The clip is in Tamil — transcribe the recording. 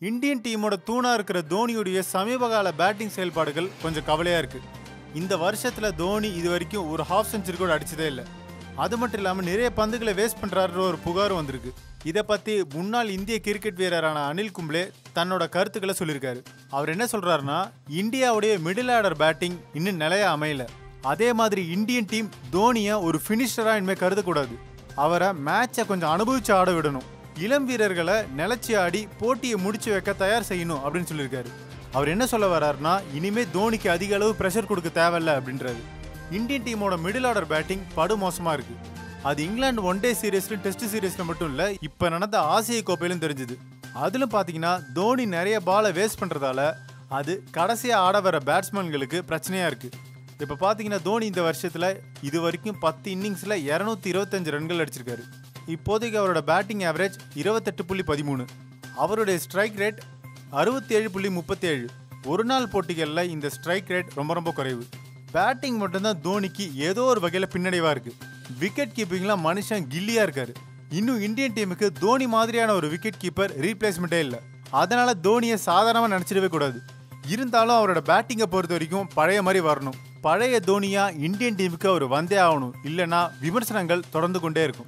இந்தியன் டீமோட தூணா இருக்கிற தோனியுடைய சமீபகால பேட்டிங் செயல்பாடுகள் கொஞ்சம் கவலையா இருக்கு இந்த வருஷத்துல தோனி இது வரைக்கும் ஒரு ஹாஃப் செஞ்சுரி கூட அடிச்சதே இல்லை அது மட்டும் இல்லாம நிறைய பந்துகளை வேஸ்ட் பண்றாருன்ற ஒரு புகாரும் வந்திருக்கு இதை பத்தி முன்னாள் இந்திய கிரிக்கெட் வீரரான அனில் கும்ப்ளே தன்னோட கருத்துக்களை சொல்லியிருக்காரு அவர் என்ன சொல்றாருன்னா இந்தியாவுடைய மிடில் ஆர்டர் பேட்டிங் இன்னும் நிலையா அமையல அதே மாதிரி இந்தியன் டீம் தோனியை ஒரு ஃபினிஷரா இனிமே கருதக்கூடாது அவரை மேட்சை கொஞ்சம் அனுபவிச்சு ஆட விடணும் இளம் வீரர்களை நிலச்சி ஆடி போட்டியை முடிச்சு வைக்க தயார் செய்யணும் அப்படின்னு சொல்லியிருக்காரு அவர் என்ன சொல்ல வர்றாருன்னா இனிமே தோனிக்கு அதிக அளவு ப்ரெஷர் கொடுக்க தேவையில்ல அப்படின்றாரு இந்தியன் டீமோட மிடில் ஆர்டர் பேட்டிங் படு மோசமா இருக்கு அது இங்கிலாந்து ஒன் டே சீரீஸ்ல டெஸ்ட் சீரீஸ்ல மட்டும் இல்ல இப்ப நடந்த ஆசிய கோப்பையிலும் தெரிஞ்சுது அதிலும் பாத்தீங்கன்னா தோனி நிறைய பாலை வேஸ்ட் பண்றதால அது கடைசியா ஆட வர பேட்ஸ்மேன்களுக்கு பிரச்சனையா இருக்கு இப்ப பாத்தீங்கன்னா தோனி இந்த வருஷத்துல இது வரைக்கும் பத்து இன்னிங்ஸ்ல இருநூத்தி இருபத்தஞ்சு ரன்கள் அடிச்சிருக்காரு இப்போதைக்கு அவரோட பேட்டிங் ஆவரேஜ் இருபத்தெட்டு புள்ளி பதிமூணு அவருடைய ஸ்ட்ரைக் ரேட் அறுபத்தி ஏழு புள்ளி முப்பத்தி ஏழு ஒரு நாள் போட்டிகளில் இந்த ஸ்ட்ரைக் ரேட் ரொம்ப ரொம்ப குறைவு பேட்டிங் மட்டும்தான் தோனிக்கு ஏதோ ஒரு வகையில் பின்னடைவாக இருக்கு விக்கெட் கீப்பிங்லாம் மனுஷன் கில்லியா இருக்காரு இன்னும் இந்தியன் டீமுக்கு தோனி மாதிரியான ஒரு விக்கெட் கீப்பர் ரீப்ளேஸ்மெண்ட்டே இல்லை அதனால தோனியை சாதாரணமாக நினச்சிடவே கூடாது இருந்தாலும் அவரோட பேட்டிங்கை பொறுத்த வரைக்கும் பழைய மாதிரி வரணும் பழைய தோனியா இந்தியன் டீமுக்கு அவர் வந்தே ஆகணும் இல்லைன்னா விமர்சனங்கள் தொடர்ந்து கொண்டே இருக்கும்